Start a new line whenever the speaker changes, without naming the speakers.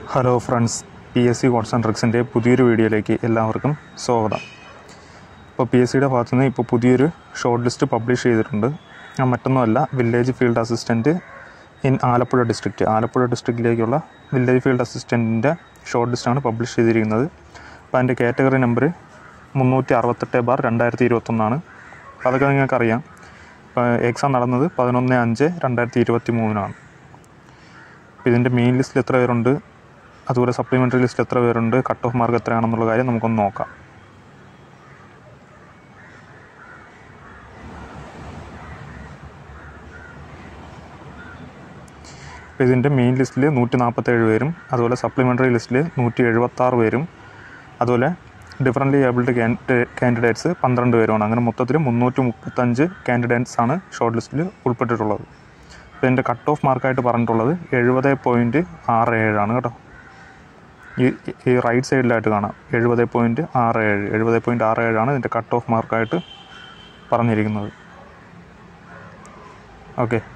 hello friends P S C cons and ട്രിക്സിൻ്റെ പുതിയൊരു വീഡിയോയിലേക്ക് എല്ലാവർക്കും സ്വാഗതം ഇപ്പോൾ പി എസ് സിയുടെ ഭാഗത്തു നിന്ന് ഇപ്പോൾ പുതിയൊരു ഷോർട്ട് ലിസ്റ്റ് പബ്ലിഷ് ചെയ്തിട്ടുണ്ട് ആ മറ്റൊന്നുമല്ല village field assistant in Alappuzha district Alappuzha ഡിസ്ട്രിക്റ്റിലേക്കുള്ള വില്ലേജ് ഫീൽഡ് അസിസ്റ്റൻറ്റിൻ്റെ ഷോർട്ട് ലിസ്റ്റാണ് പബ്ലിഷ് ചെയ്തിരിക്കുന്നത് അപ്പോൾ അതിൻ്റെ കാറ്റഗറി നമ്പർ മുന്നൂറ്റി അറുപത്തെട്ട് ബാർ രണ്ടായിരത്തി ഇരുപത്തൊന്നാണ് അപ്പോൾ അതൊക്കെ നിങ്ങൾക്കറിയാം ഇപ്പോൾ എക്സാം നടന്നത് പതിനൊന്ന് അഞ്ച് രണ്ടായിരത്തി ഇരുപത്തി മൂന്നിനാണ് അപ്പോൾ ഇതിൻ്റെ മെയിൻ ലിസ്റ്റിൽ എത്ര പേരുണ്ട് അതുപോലെ സപ്ലിമെൻ്ററി ലിസ്റ്റിൽ എത്ര പേരുണ്ട് കട്ട് ഓഫ് മാർക്ക് എത്രയാണെന്നുള്ള കാര്യം നമുക്കൊന്ന് നോക്കാം അപ്പോൾ ഇതിൻ്റെ മെയിൻ ലിസ്റ്റിൽ നൂറ്റി നാൽപ്പത്തേഴ് പേരും അതുപോലെ സപ്ലിമെൻ്ററി ലിസ്റ്റിൽ നൂറ്റി എഴുപത്താറ് പേരും അതുപോലെ ഡിഫറൻ്റ്ലി ഏബിൾഡ് കാൻഡിഡേറ്റ്സ് പന്ത്രണ്ട് പേരുമാണ് അങ്ങനെ മൊത്തത്തിൽ മുന്നൂറ്റി മുപ്പത്തഞ്ച് കാൻഡിഡേറ്റ്സ് ആണ് ഷോർട്ട് ലിസ്റ്റിൽ ഉൾപ്പെട്ടിട്ടുള്ളത് അപ്പോൾ ഇതിൻ്റെ കട്ട് ഓഫ് മാർക്കായിട്ട് പറഞ്ഞിട്ടുള്ളത് എഴുപത് പോയിൻറ്റ് ആറ് ഏഴാണ് കേട്ടോ ഈ ഈ റൈറ്റ് സൈഡിലായിട്ട് കാണാം എഴുപത് പോയിൻറ്റ് ആറ് ഏഴ് എഴുപത് പോയിൻറ്റ് ആറ് ഏഴാണ് ഇതിൻ്റെ കട്ട് ഓഫ് മാർക്കായിട്ട് പറഞ്ഞിരിക്കുന്നത് ഓക്കെ